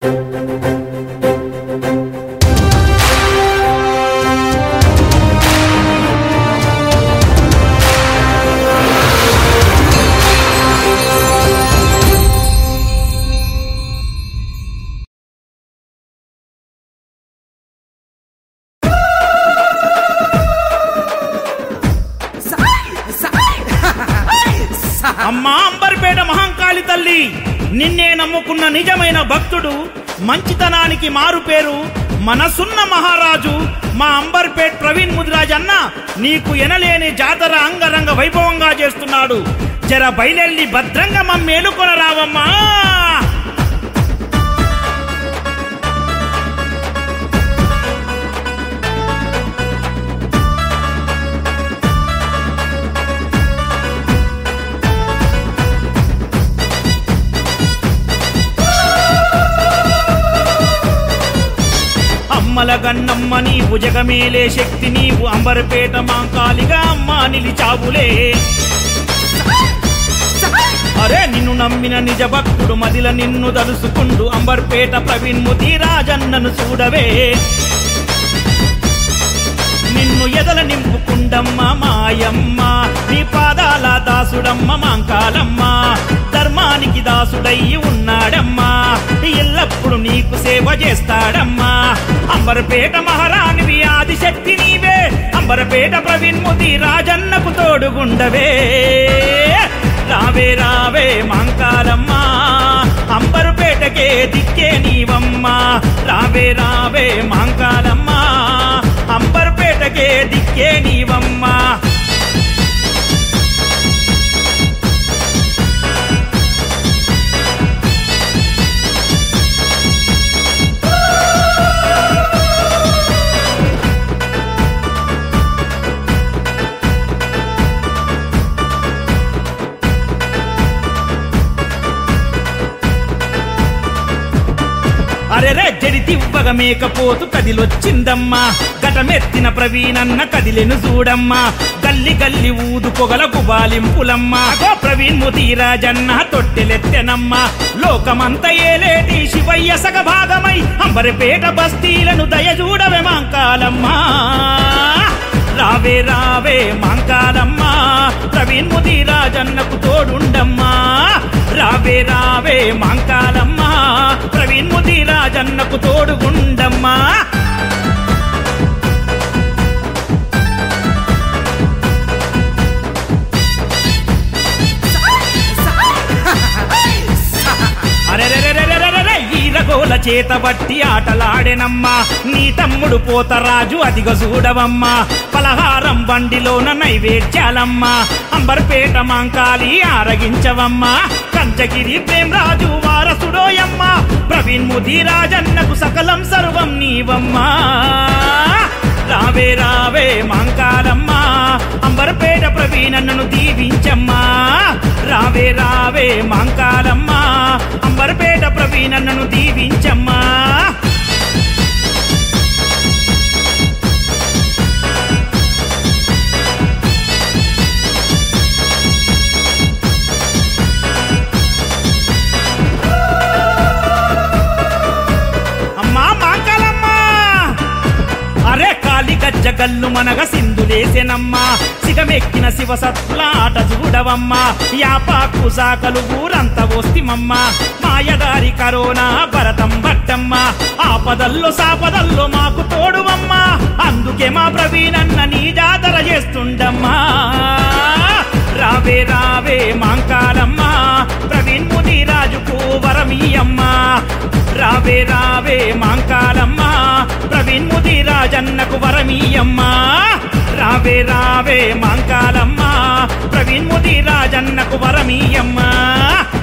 అమ్మా అంబర్పేట మహంకాళి తల్లి నిన్నే నమ్ముకున్న నిజమైన భక్తుడు మంచితనానికి మారు పేరు మనసున్న మహారాజు మా అంబర్పేట్ ప్రవీణ్ ముదిరాజ్ అన్న నీకు ఎనలేని జాతర అంగరంగ వైభవంగా చేస్తున్నాడు జర బయలెల్లి భద్రంగా మమ్మేలుకొన రావమ్మా అమ్మల గన్నమ్మ నీవు జగమేలే శక్తి నీవు అంబర్పేట మాంకాలిగా అమ్మ నిలిచావులే అరే నిన్ను నమ్మిన నిజ భక్తుడు మదిల నిన్ను దలుసుకుండు అంబర్పేట ప్రవీణ్ ముది రాజన్నను చూడవే నిన్ను ఎదల నింపుకుండమ్మ మాయమ్మ నీ పాదాల దాసుడమ్మ మాంకాలమ్మ ధర్మానికి దాసుడయ్యి ఉన్నాడమ్మా ఎల్లప్పుడు నీకు సేవ చేస్తాడమ్మా అంబరపేట మహారాణివి ఆదిశక్తి నీవే అంబరపేట ప్రవీణ్ ముది రాజన్నకు తోడుగుండవే రావే రావే మాంకాలమ్మా అంబరుపేటకే దిక్కే నీవమ్మా రావే రావే మాంకాలమ్మా అంబర్పేటకే దిక్కే నీవమ్మా అరెరే జడితివ్వగ మేకపోతు కదిలొచ్చిందమ్మా గటమెత్తిన ప్రవీణన్న కదిలెను చూడమ్మా గల్లి గల్లి ఊదు పొగల గుబాలింపులమ్మా గో ప్రవీణ్ ముతీరాజన్న తొట్టెలెత్తెనమ్మా లోకమంత ఏలేటి శివయ్య సగ భాగమై అంబరపేట బస్తీలను దయచూడవే మాంకాలమ్మా రావే రావే మాంకాలమ్మా ప్రవీణ్ ముదిరాజన్నకు తోడుండమ్మా రావే రావే మాంకాలమ్మా ప్రవీణ్ ముదిరాజన్నకు తోడుగుండమ్మా అరెరెరెరెరెరెరె, ఈరగోల చేత బట్టి ఆటలాడెనమ్మా నీ తమ్ముడు పోతరాజు అదిగ చూడవమ్మా పలహారం బండిలోన నైవేద్యాలమ్మా అంబర్పేట మాంకాలి ఆరగించవమ్మా కంచగిరి ప్రేమరాజు వారసుడోయమ్మా ప్రవీణ్ ముదిరాజన్నకు సకలం సర్వం నీవమ్మా రావే రావే మాంకాలమ్మా అంబర్పేట ప్రవీణన్నను దీవించమ్మా రావే రావే మాంకాలమ్మా అంబర్పేట ప్రవీణన్నను దీవించమ్మా అమ్మా మాంకాలమ్మా అరే కాలి గజ్జ గల్లు మనగ సింధులేసెనమ్మా సిగమెక్కిన శివ సత్తుల ఆట చూడవమ్మా యాపాకు సాకలు ఊరంత వస్తిమమ్మా మాయదారి కరోనా భరతం బట్టమ్మా ఆపదల్లో సాపదల్లో మాకు తోడువమ్మా అందుకే మా ప్రవీణన్న నీ జాతర చేస్తుండమ్మా రావే రావే మాంకాలమ్మా ప్రవీణ్ ముదిరాజుకు వరమీయమ్మా రావే రావే మాంకాలమ్మా ప్రవీణ్ ముదిరాజన్నకు వరమీయమ్మా రావే రావే మాంకాలమ్మా ప్రవీణ్ ముదిరాజన్నకు వరమీయమ్మా